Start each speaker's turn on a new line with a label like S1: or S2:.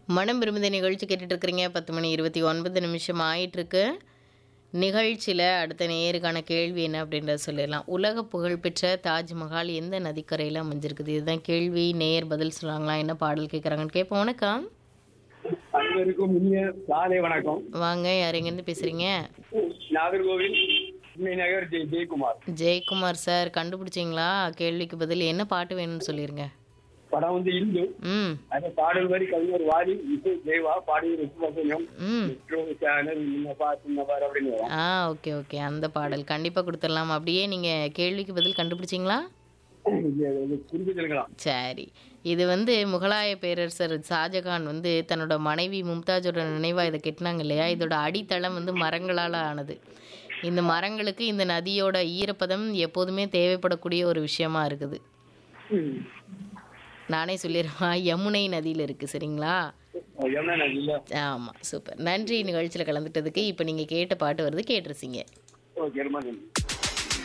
S1: மனம் விரும்புத நிகழ்ச்சி கேட்டுட்டு இருக்கிறீங்க பத்து மணி இருபத்தி ஒன்பது நிமிஷம் ஆயிட்டிருக்கு நிகழ்ச்சியில் அடுத்த நேருக்கான கேள்வி என்ன அப்படின்றத சொல்லிடலாம் உலக புகழ்பெற்ற தாஜ்மஹால் எந்த நதிக்கரையில் அமைஞ்சிருக்குது இதுதான் கேள்வி நேர் பதில் சொல்லுவாங்களா என்ன பாடல் கேட்குறாங்கன்னு கேட்போம் வணக்கம்
S2: அனைவருக்கும் இனிய காலை வணக்கம்
S1: வாங்க யார் எங்கேருந்து பேசுகிறீங்க
S2: நாகர்கோவில் உண்மை நகர் ஜெய் ஜெயக்குமார்
S1: ஜெயக்குமார் சார் கண்டுபிடிச்சிங்களா கேள்விக்கு பதில் என்ன பாட்டு வேணும்னு சொல்லிடுங்க
S2: படம் வந்து இந்து
S1: ம்
S2: அந்த பாடல் வரி கவிஞர் வாலி இசை தேவா பாடிய வசனம்
S1: ம்
S2: சேனல் இன்னப்பா சின்னப்பார் அப்படின்னு வரும்
S1: ஆ ஓகே ஓகே அந்த பாடல் கண்டிப்பாக கொடுத்துடலாம் அப்படியே நீங்கள் கேள்விக்கு பதில் கண்டுபிடிச்சிங்களா
S2: இது இது குறிப்பிட்டிருக்கலாம்
S1: சரி இது வந்து முகலாய பேரரசர் ஷாஜகான் வந்து தன்னோட மனைவி மும்தாஜோட நினைவாக இதை கெட்டினாங்க இல்லையா இதோட அடித்தளம் வந்து மரங்களால் ஆனது இந்த மரங்களுக்கு இந்த நதியோட ஈரப்பதம் எப்போதுமே தேவைப்படக்கூடிய ஒரு விஷயமா இருக்குது
S2: ம்.
S1: நானே சொல்லிடுவா யமுனை நதியில் இருக்குது சரிங்களா
S2: என்ன நான் இல்ல
S1: ஆமாம் சூப்பர் நன்றி நிகழ்ச்சியில் கலந்துட்டதுக்கு இப்போ நீங்கள் கேட்ட பாட்டு வருது கேட்டுருச்சிங்க
S2: ஓகே ரொம்ப நன்றி